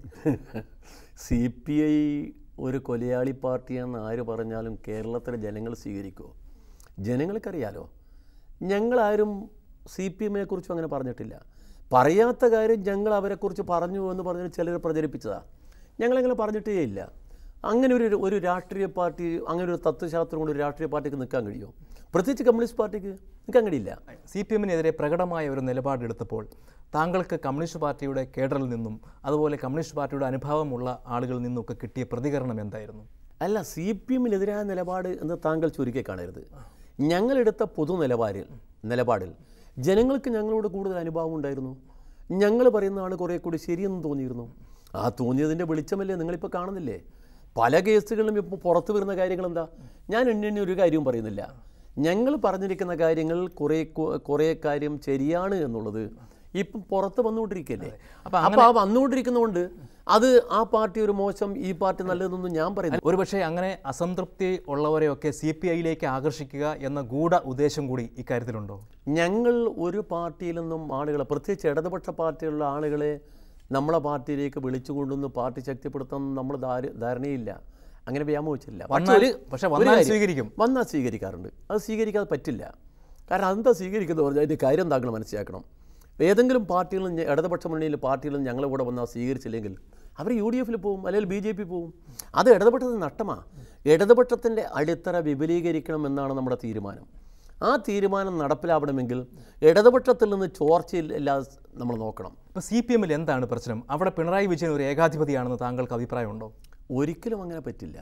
സി പി ഐ ഒരു കൊലയാളി പാർട്ടിയാണെന്ന് ആര് പറഞ്ഞാലും കേരളത്തിലെ ജനങ്ങൾ സ്വീകരിക്കുമോ ജനങ്ങൾക്കറിയാലോ ഞങ്ങളാരും സി പി എമ്മിനെ കുറിച്ചും അങ്ങനെ പറഞ്ഞിട്ടില്ല പറയാത്ത കാര്യം ഞങ്ങൾ അവരെക്കുറിച്ച് പറഞ്ഞു എന്ന് പറഞ്ഞ് ചിലർ പ്രചരിപ്പിച്ചതാണ് ഞങ്ങളങ്ങനെ പറഞ്ഞിട്ടേ ഇല്ല അങ്ങനെ ഒരു ഒരു രാഷ്ട്രീയ പാർട്ടി അങ്ങനെ ഒരു തത്വശാസ്ത്രം കൊണ്ട് ഒരു രാഷ്ട്രീയ പാർട്ടിക്ക് നിൽക്കാൻ കഴിയുമോ പ്രത്യേകിച്ച് കമ്മ്യൂണിസ്റ്റ് പാർട്ടിക്ക് നിൽക്കാൻ കഴിയില്ല
സി പി എമ്മിനെതിരെ പ്രകടമായ ഒരു നിലപാടെടുത്തപ്പോൾ താങ്കൾക്ക് കമ്മ്യൂണിസ്റ്റ് പാർട്ടിയുടെ കേഡറിൽ നിന്നും അതുപോലെ കമ്മ്യൂണിസ്റ്റ് പാർട്ടിയുടെ അനുഭാവമുള്ള ആളുകളിൽ നിന്നൊക്കെ കിട്ടിയ പ്രതികരണം എന്തായിരുന്നു
അല്ല സി പി എമ്മിനെതിരായ നിലപാട് എന്ന് താങ്കൾ ചുരുക്കി കാണരുത് ഞങ്ങളെടുത്ത പൊതു നിലപാടിൽ നിലപാടിൽ ജനങ്ങൾക്ക് ഞങ്ങളോട് കൂടുതൽ അനുഭവം ഉണ്ടായിരുന്നു ഞങ്ങൾ പറയുന്നതാണ് കുറേ കൂടി ശരിയെന്ന് തോന്നിയിരുന്നു ആ തോന്നിയതിൻ്റെ വെളിച്ചമല്ലേ നിങ്ങളിപ്പോൾ കാണുന്നില്ലേ പല കേസുകളിലും ഇപ്പോൾ പുറത്തു വരുന്ന കാര്യങ്ങൾ എന്താ ഞാൻ എണ്ണി ഒരു കാര്യവും പറയുന്നില്ല ഞങ്ങൾ പറഞ്ഞിരിക്കുന്ന കാര്യങ്ങൾ കുറേ കു- കുറേ കാര്യം ശരിയാണ് എന്നുള്ളത് ഇപ്പം പുറത്ത് വന്നുകൊണ്ടിരിക്കുകയല്ലേ
അപ്പൊ
അപ്പോൾ ആ വന്നുകൊണ്ടിരിക്കുന്നതുകൊണ്ട് അത് ആ പാർട്ടി ഒരു മോശം ഈ പാർട്ടി നല്ലതെന്നൊന്നും ഞാൻ പറയുന്നില്ല
ഒരുപക്ഷെ അങ്ങനെ അസംതൃപ്തി ഉള്ളവരെയൊക്കെ സി പി ഐയിലേക്ക് ആകർഷിക്കുക എന്ന ഗൂഢ ഉദ്ദേശം കൂടി ഇക്കാര്യത്തിലുണ്ടോ
ഞങ്ങൾ ഒരു പാർട്ടിയിൽ നിന്നും ആളുകളെ പ്രത്യേകിച്ച് ഇടതുപക്ഷ പാർട്ടിയിലുള്ള ആളുകളെ നമ്മളെ പാർട്ടിയിലേക്ക് വിളിച്ചു കൊണ്ടുവന്ന് പാർട്ടി ശക്തിപ്പെടുത്താൻ നമ്മൾ ധാര- ധാരണയില്ല അങ്ങനെ വ്യാമോഹിച്ചില്ല പക്ഷേ
വന്നാൽ
ഒരു-
പക്ഷെ
ഒരു
വന്നാൽ
കാര്യം,
സ്വീകരിക്കും
വന്നാൽ സ്വീകരിക്കാറുണ്ട് അത് സ്വീകരിക്കാതെ പറ്റില്ല കാരണം അതെന്താ സ്വീകരിക്കുന്നത് പറഞ്ഞാൽ അതിൻ്റെ കാര്യം താങ്കൾ മനസ്സിലാക്കണം ഏതെങ്കിലും പാർട്ടികളും ഞ- ഇടതുപക്ഷ മുന്നണിയിൽ പാർട്ടികളും ഞങ്ങളെ കൂടെ വന്നാൽ സ്വീകരിച്ചില്ലെങ്കിൽ അവർ യു ഡി എഫിൽ പോകും അല്ലെങ്കിൽ ബി ജെ പി പോകും അത് ഇടതുപക്ഷത്തിന് നഷ്ടമാണ് ഇടതുപക്ഷത്തിൻ്റെ അടിത്തറ വിപുലീകരിക്കണം എന്നാണ് നമ്മുടെ തീരുമാനം ആ തീരുമാനം നടപ്പിലാവണമെങ്കിൽ ഇടതുപക്ഷത്തിൽ നിന്ന് ചോർച്ചയില്ലാതെ നമ്മൾ നോക്കണം
ഇപ്പോൾ സി പി എമ്മിൽ എന്താണ് പ്രശ്നം അവിടെ പിണറായി വിജയൻ ഒരു ഏകാധിപതിയാണെന്ന് താങ്കൾക്ക് അഭിപ്രായമുണ്ടോ
ഒരിക്കലും അങ്ങനെ പറ്റില്ല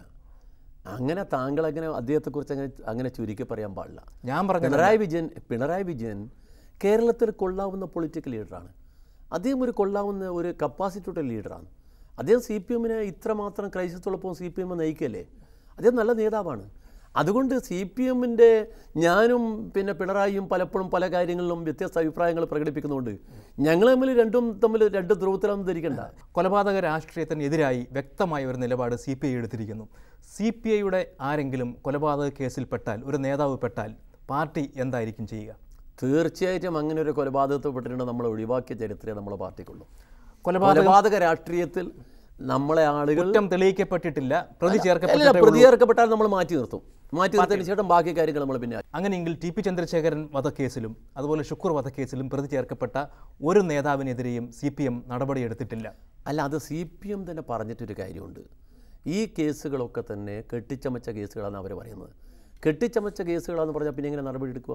അങ്ങനെ താങ്കൾ അങ്ങനെ അദ്ദേഹത്തെക്കുറിച്ച് അങ്ങനെ അങ്ങനെ ചുരുക്കി പറയാൻ പാടില്ല
ഞാൻ പറഞ്ഞ
പിണറായി വിജയൻ പിണറായി വിജയൻ കേരളത്തിൽ കൊള്ളാവുന്ന പൊളിറ്റിക്കൽ ലീഡറാണ് അദ്ദേഹം ഒരു കൊള്ളാവുന്ന ഒരു കപ്പാസിറ്റിയുടെ ലീഡറാണ് അദ്ദേഹം സി പി എമ്മിനെ ഇത്രമാത്രം ക്രൈസിസ്തോടൊപ്പം സി പി എം നയിക്കല്ലേ അദ്ദേഹം നല്ല നേതാവാണ് അതുകൊണ്ട് സി പി എമ്മിൻ്റെ ഞാനും പിന്നെ പിണറായിയും പലപ്പോഴും പല കാര്യങ്ങളിലും വ്യത്യസ്ത അഭിപ്രായങ്ങൾ പ്രകടിപ്പിക്കുന്നുണ്ട് ഞങ്ങൾ തമ്മിൽ രണ്ടും തമ്മിൽ രണ്ട് ധ്രുവത്തിലൊന്നും ധരിക്കണ്ട
കൊലപാതക രാഷ്ട്രീയത്തിനെതിരായി വ്യക്തമായ ഒരു നിലപാട് സി പി ഐ എടുത്തിരിക്കുന്നു സി പി ഐയുടെ ആരെങ്കിലും കൊലപാതക കേസിൽ പെട്ടാൽ ഒരു നേതാവ് പെട്ടാൽ പാർട്ടി എന്തായിരിക്കും ചെയ്യുക
തീർച്ചയായിട്ടും അങ്ങനെ ഒരു കൊലപാതകത്തിൽപ്പെട്ടിട്ടുണ്ട് നമ്മൾ ഒഴിവാക്കിയ ചരിത്രമേ നമ്മളെ പാർട്ടിക്കുള്ളൂ
കൊലപാതക
കൊലപാതക രാഷ്ട്രീയത്തിൽ നമ്മളെ ആളുകൾ
കുറ്റം തെളിയിക്കപ്പെട്ടിട്ടില്ല പ്രതി
അല്ല
ചേർക്കപ്പെട്ടിട്ടേ ഉള്ളൂ.
പ്രതിയേർക്കപ്പെട്ടാൽ നമ്മൾ മാറ്റി നിർത്തും മാറ്റി നിർത്തിയതിന് ശേഷം ബാക്കി കാര്യങ്ങൾ നമ്മൾ പിന്നെ
അങ്ങനെയെങ്കിൽ ടി പി ചന്ദ്രശേഖരൻ വധക്കേസിലും അതുപോലെ ശുക്ർ വധക്കേസിലും പ്രതി ചേർക്കപ്പെട്ട ഒരു നേതാവിനെതിരെയും സി പി എം നടപടിയെടുത്തിട്ടില്ല
അല്ല അത് സി പി എം തന്നെ പറഞ്ഞിട്ടൊരു കാര്യമുണ്ട് ഈ കേസുകളൊക്കെ തന്നെ കെട്ടിച്ചമച്ച കേസുകളാണ് അവർ പറയുന്നത് കെട്ടിച്ചമച്ച കേസുകളാന്ന് പറഞ്ഞാൽ പിന്നെ എങ്ങനെ നടപടി എടുക്കുക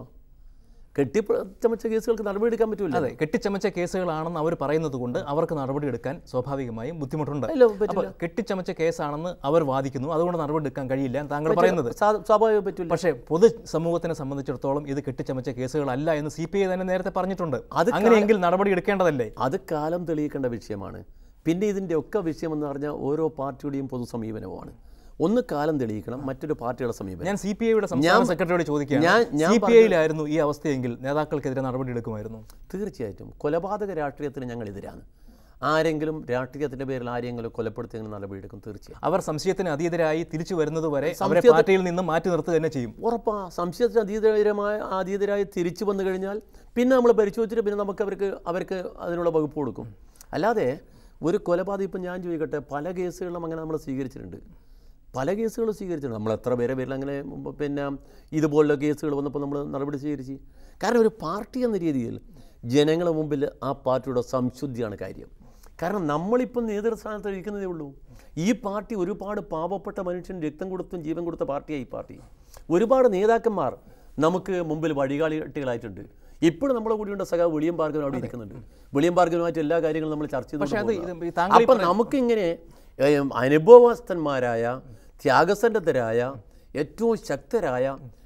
കെട്ടിച്ചമച്ച കേസുകൾക്ക് നടപടി എടുക്കാൻ പറ്റൂല
അതെ കെട്ടിച്ചമച്ച കേസുകളാണെന്ന് അവർ പറയുന്നത് കൊണ്ട് അവർക്ക് നടപടിയെടുക്കാൻ സ്വാഭാവികമായും ബുദ്ധിമുട്ടുണ്ട്
ഇല്ല, പറ്റില്ല.
അപ്പോൾ കെട്ടിച്ചമച്ച കേസാണെന്ന് അവർ വാദിക്കുന്നു അതുകൊണ്ട് നടപടിയെടുക്കാൻ കഴിയില്ല എന്ന് താങ്കൾ പറയുന്നത്
സാ- സ്വാഭാവികം പറ്റൂല
പക്ഷേ പൊതു സമൂഹത്തിനെ സംബന്ധിച്ചിടത്തോളം ഇത് കെട്ടിച്ചമച്ച കേസുകളല്ല എന്ന് സി പി ഐ തന്നെ നേരത്തെ പറഞ്ഞിട്ടുണ്ട്
അത്
അങ്ങനെയെങ്കിൽ നടപടി എടുക്കേണ്ടതല്ലേ
അത് കാലം തെളിയിക്കേണ്ട വിഷയമാണ് പിന്നെ ഇതിൻ്റെ ഒക്കെ വിഷയം എന്ന് പറഞ്ഞാൽ ഓരോ പാർട്ടിയുടെയും പൊതു സമീപനവുമാണ് ഒന്ന് കാലം തെളിയിക്കണം മറ്റൊരു പാർട്ടിയുടെ സമീപനം
ഞാൻ സി പി ഐയുടെ സംസ്ഥാന സെക്രട്ടറിയോട്
ഞാൻ-
ചോദിക്കുകയാണ്
ഞാൻ
സി പി ഐയിലായിരുന്നു ഈ അവസ്ഥയെങ്കിൽ നേതാക്കൾക്കെതിരെ നടപടി എടുക്കുമായിരുന്നു
തീർച്ചയായിട്ടും കൊലപാതക രാഷ്ട്രീയത്തിന് ഞങ്ങൾ എതിരാണ് ആരെങ്കിലും രാഷ്ട്രീയത്തിൻ്റെ പേരിൽ ആരെങ്കിലും കൊലപ്പെടുത്തിയെങ്കിൽ നടപടിയെടുക്കും തീർച്ചയായും
അവർ സംശയത്തിന് അതീതരായി തിരിച്ചു വരുന്നത് വരെ അവരെ പാർട്ടിയിൽ നിന്ന് മാറ്റി നിർത്തുക തന്നെ ചെയ്യും
ഉറപ്പാ സംശയത്തിന് അതീതരമായ അതീതരായി തിരിച്ചു വന്നു കഴിഞ്ഞാൽ പിന്നെ നമ്മൾ പരിശോധിച്ചിട്ട് പിന്നെ നമുക്ക് അവർക്ക് അവർക്ക് അതിനുള്ള വകുപ്പ് കൊടുക്കും അല്ലാതെ ഒരു കൊലപാതകം ഇപ്പം ഞാൻ ചോദിക്കട്ടെ പല കേസുകളിലും അങ്ങനെ നമ്മൾ സ്വീകരിച്ചിട്ടുണ്ട് പല കേസുകളും സ്വീകരിച്ചിട്ടുണ്ട് നമ്മൾ എത്ര പേരെ പേരിൽ അങ്ങനെ ഉം, പിന്നെ ഇതുപോലുള്ള കേസുകൾ വന്നപ്പോൾ നമ്മൾ നടപടി സ്വീകരിച്ച് കാരണം ഒരു പാർട്ടി എന്ന രീതിയിൽ ജനങ്ങളുടെ മുമ്പിൽ ആ പാർട്ടിയുടെ സംശുദ്ധിയാണ് കാര്യം കാരണം നമ്മളിപ്പം നേതൃസ്ഥാനത്ത് ഇരിക്കുന്നതേ ഉള്ളൂ ഈ പാർട്ടി ഒരുപാട് പാവപ്പെട്ട മനുഷ്യൻ രക്തം കൊടുത്തും ജീവൻ കൊടുത്ത പാർട്ടിയാണ് ഈ പാർട്ടി ഒരുപാട് നേതാക്കന്മാർ നമുക്ക് മുമ്പിൽ വഴികാളികളായിട്ടുണ്ട് ഇപ്പോഴും നമ്മുടെ കൂടെയുണ്ട് സഖാവ് വിളിയം ഭാർഗവൻ അവിടെ ഇരിക്കുന്നുണ്ട് വിളിയം ഭാർഗവനുമായിട്ട് എല്ലാ കാര്യങ്ങളും നമ്മൾ ചർച്ച
പക്ഷേ അത്
ചെയ്തു
ഇത് ഈ താങ്കൾ ഈ
അപ്പം നമുക്കിങ്ങനെ ഏം, അനുഭവസ്ഥന്മാരായ ത്യാഗസന്നദ്ധരായ ഏറ്റവും ശക്തരായ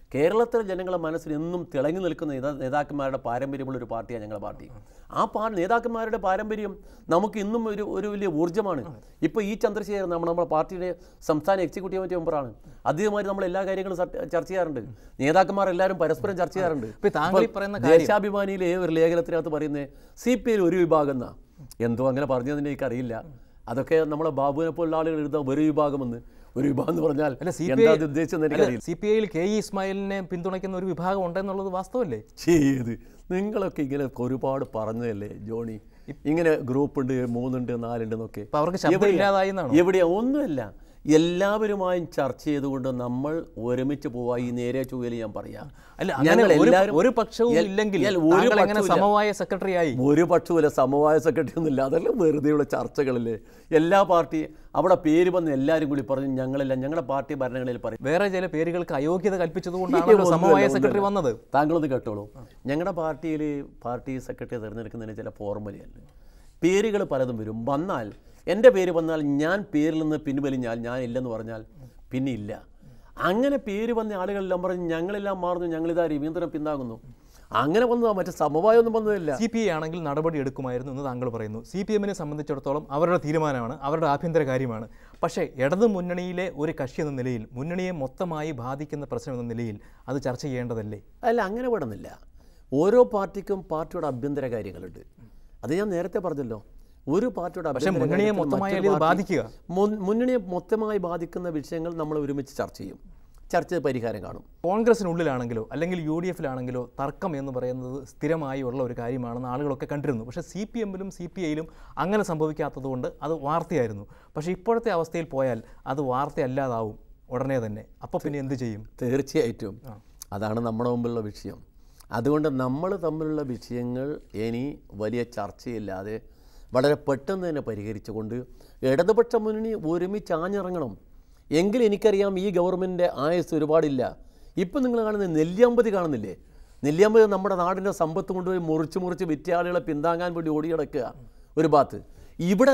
കേരളത്തിലെ ജനങ്ങളുടെ മനസ്സിൽ എന്നും തിളങ്ങി നിൽക്കുന്ന നേതാ നേതാക്കന്മാരുടെ പാരമ്പര്യമുള്ള ഒരു പാർട്ടിയാണ് ഞങ്ങളുടെ പാർട്ടി ആ പാ നേതാക്കന്മാരുടെ പാരമ്പര്യം നമുക്ക് ഇന്നും ഒരു ഒരു വലിയ ഊർജ്ജമാണ് ഇപ്പോൾ ഈ ചന്ദ്രശേഖരൻ നമ്മൾ നമ്മുടെ പാർട്ടിയുടെ സംസ്ഥാന എക്സിക്യൂട്ടീവ് കമ്മിറ്റി മെമ്പറാണ് അദ്ദേഹമായിട്ട് നമ്മൾ എല്ലാ കാര്യങ്ങളും ചർച്ച ചർച്ച ചെയ്യാറുണ്ട് നേതാക്കന്മാർ എല്ലാവരും പരസ്പരം ചർച്ച ചെയ്യാറുണ്ട്
ഇപ്പൊ ഈ താങ്കൾ ഈ പറയുന്ന
ഇപ്പോൾ ദേശാഭിമാനിയിലെ ഒരു ലേഖനത്തിനകത്ത് പറയുന്നത് സി പി ഐയിൽ ഒരു വിഭാഗം എന്നാ എന്തോ അങ്ങനെ പറഞ്ഞതിന് എനിക്കറിയില്ല അതൊക്കെ നമ്മളെ ബാബുവിനെ പോലുള്ള ആളുകൾ എഴുതാം ഒരു വിഭാഗമെന്ന് ഒരു വിഭാഗം എന്ന് പറഞ്ഞാൽ
അല്ല സി പി
എന്താ അത് ഉദ്ദേശിച്ചെന്ന് എനിക്കറിയില്ല
സി പി ഐയിൽ കെ ഇ ഇസ്മായിലിനെ പിന്തുണയ്ക്കുന്ന ഒരു വിഭാഗം ഉണ്ടെന്നുള്ളത് വാസ്തവല്ലേ
ചെയ്ത് നിങ്ങളൊക്കെ ഇങ്ങനെ ഒരുപാട് പറഞ്ഞതല്ലേ ജോണി ഇങ്ങനെ ഗ്രൂപ്പ് ഉണ്ട് മൂന്നുണ്ട് നാലുണ്ട് എന്നൊക്കെ
അപ്പൊ അവർക്ക് ശബ്ദം
എവിടെയാ?
ഇല്ലാതായി എന്നാണോ
എവിടെയാ ഒന്നുമല്ല എല്ലാവരുമായും ചർച്ച ചെയ്തുകൊണ്ട് നമ്മൾ ഒരുമിച്ച് പോവാ ഈ നേരെ ചൊവ്വയിൽ ഞാൻ പറയാം
അല്ല അങ്ങനെ
ഞങ്ങൾ
ഒരു-
എല്ലാവരും
ഒരു പക്ഷവും
എൽ-
ഇല്ലെങ്കിൽ
എൽ- ഒരു
താങ്കൾ എങ്ങനെ
പക്ഷവുമില്ല.
സമവായ സെക്രട്ടറി ആയി
ഒരു പക്ഷവുമില്ല സമവായ സെക്രട്ടറി ഒന്നുമില്ല അതെല്ലാം വെറുതെയുള്ള ചർച്ചകളില്ലേ എല്ലാ പാർട്ടി അവിടെ പേര് വന്ന് എല്ലാവരും കൂടി പറഞ്ഞു ഞങ്ങളെല്ലാം ഞങ്ങളുടെ പാർട്ടി ഭരണങ്ങളിൽ പറയും
വേറെ ചില പേരുകൾക്ക് അയോഗ്യത കൽപ്പിച്ചതുകൊണ്ടാണല്ലോ സമവായ സെക്രട്ടറി വന്നത്
താങ്കളത് കേട്ടോളൂ ഞങ്ങളുടെ പാർട്ടിയിൽ പാർട്ടി സെക്രട്ടറി തിരഞ്ഞെടുക്കുന്നതിന് ചില ഫോർമുലയുണ്ട് പേരുകൾ പലതും വരും വന്നാൽ എൻ്റെ പേര് വന്നാൽ ഞാൻ പേരിൽ നിന്ന് പിൻവലിഞ്ഞാൽ ഞാൻ ഇല്ലെന്ന് പറഞ്ഞാൽ പിന്നെ ഇല്ല അങ്ങനെ പേര് വന്ന ആളുകളെല്ലാം പറഞ്ഞ് ഞങ്ങളെല്ലാം മാറുന്നു ഞങ്ങളിതാ രവീന്ദ്രൻ പിന്താങ്ങുന്നു അങ്ങനെ വന്നതാ മറ്റേ സമവായമൊന്നും വന്നതില്ല
സി പി ഐ ആണെങ്കിൽ നടപടി എടുക്കുമായിരുന്നു എന്ന് താങ്കൾ പറയുന്നു സി പി എമ്മിനെ സംബന്ധിച്ചിടത്തോളം അവരുടെ തീരുമാനമാണ് അവരുടെ ആഭ്യന്തര കാര്യമാണ് പക്ഷേ ഇടതു മുന്നണിയിലെ ഒരു കക്ഷി എന്ന നിലയിൽ മുന്നണിയെ മൊത്തമായി ബാധിക്കുന്ന പ്രശ്നം എന്ന നിലയിൽ അത് ചർച്ച ചെയ്യേണ്ടതല്ലേ
അല്ല അങ്ങനെ വേണമെന്നില്ല ഓരോ പാർട്ടിക്കും പാർട്ടിയുടെ ആഭ്യന്തര കാര്യങ്ങളുണ്ട് അത് ഞാൻ നേരത്തെ പറഞ്ഞല്ലോ ഒരു പാർട്ടിയുടെ
പക്ഷേ
ആഭ്യന്തര
മുന്നണിയെ
കാര്യത്തിൽ
മൊത്തമായി
മറ്റൊരു
ഇത്
പാർട്ടി-
ബാധിക്കുക
മുൻ- മുന്നണിയെ മൊത്തമായി ബാധിക്കുന്ന വിഷയങ്ങൾ നമ്മൾ ഒരുമിച്ച് ചർച്ച ചെയ്യും ചർച്ച ചെയ്ത് പരിഹാരം കാണും
കോൺഗ്രസിനുള്ളിലാണെങ്കിലോ അല്ലെങ്കിൽ യു ഡി എഫിലാണെങ്കിലോ തർക്കം എന്ന് പറയുന്നത് സ്ഥിരമായി ഉള്ള ഒരു കാര്യമാണെന്ന് ആളുകളൊക്കെ കണ്ടിരുന്നു പക്ഷേ സി പി എമ്മിലും സി പി ഐയിലും അങ്ങനെ സംഭവിക്കാത്തതുകൊണ്ട് അത് വാർത്തയായിരുന്നു പക്ഷേ ഇപ്പോഴത്തെ അവസ്ഥയിൽ പോയാൽ അത് വാർത്തയല്ലാതാവും ഉടനെ തന്നെ അപ്പോൾ പിന്നെ എന്ത് ചെയ്യും
തീർച്ചയായിട്ടും അതാണ് നമ്മുടെ മുമ്പിലുള്ള വിഷയം അതുകൊണ്ട് നമ്മൾ തമ്മിലുള്ള വിഷയങ്ങൾ ഇനി വലിയ ചർച്ചയില്ലാതെ വളരെ പെട്ടെന്ന് തന്നെ പരിഹരിച്ചുകൊണ്ട് ഇടതുപക്ഷ മുന്നണി ഒരുമിച്ച് ആഞ്ഞിറങ്ങണം എങ്കിൽ എനിക്കറിയാം ഈ ഗവൺമെൻറ്റിൻ്റെ ആയുസ് ഒരുപാടില്ല ഇപ്പം നിങ്ങൾ കാണുന്ന നെല്ലിയാമ്പതി കാണുന്നില്ലേ നെല്ലിയാമ്പതി നമ്മുടെ നാടിൻ്റെ സമ്പത്ത് കൊണ്ടുപോയി മുറിച്ച് മുറിച്ച് വിറ്റ ആളുകളെ പിന്താങ്ങാൻ വേണ്ടി ഓടിയടക്കുക ഒരു ഭാഗത്ത് ഇവിടെ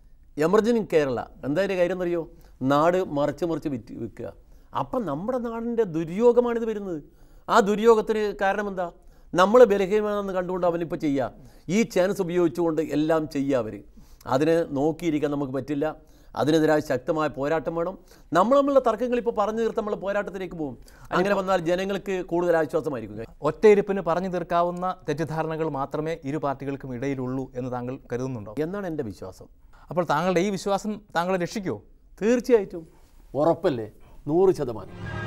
എമർജൻസി കേരള എന്തായാലും കാര്യം എന്നറിയോ നാട് മറിച്ച് മറിച്ച് വിറ്റ് വിൽക്കുക അപ്പം നമ്മുടെ നാടിൻ്റെ ദുര്യോഗമാണിത് വരുന്നത് ആ ദുര്യോഗത്തിന് കാരണം എന്താ നമ്മൾ ബലഹീനമാണെന്ന് കണ്ടുകൊണ്ട് അവനിപ്പോൾ ചെയ്യുക ഈ ചാൻസ് ഉപയോഗിച്ചുകൊണ്ട് എല്ലാം ചെയ്യുക അവർ അതിന് നോക്കിയിരിക്കാൻ നമുക്ക് പറ്റില്ല അതിനെതിരായ ശക്തമായ പോരാട്ടം വേണം നമ്മൾ തമ്മിലുള്ള തർക്കങ്ങൾ ഇപ്പോൾ പറഞ്ഞു തീർത്ത് നമ്മൾ പോരാട്ടത്തിലേക്ക് പോകും അങ്ങനെ വന്നാൽ ജനങ്ങൾക്ക് കൂടുതൽ ആശ്വാസമായിരിക്കും
ഒറ്റയിരുപ്പിന് പറഞ്ഞു തീർക്കാവുന്ന തെറ്റിദ്ധാരണകൾ മാത്രമേ ഇരു പാർട്ടികൾക്കും ഇടയിലുള്ളൂ എന്ന് താങ്കൾ കരുതുന്നുണ്ടോ
എന്നാണ് എൻ്റെ വിശ്വാസം
അപ്പോൾ താങ്കളുടെ ഈ വിശ്വാസം താങ്കളെ രക്ഷിക്കുമോ
തീർച്ചയായിട്ടും ഉറപ്പല്ലേ നൂറ് ശതമാനം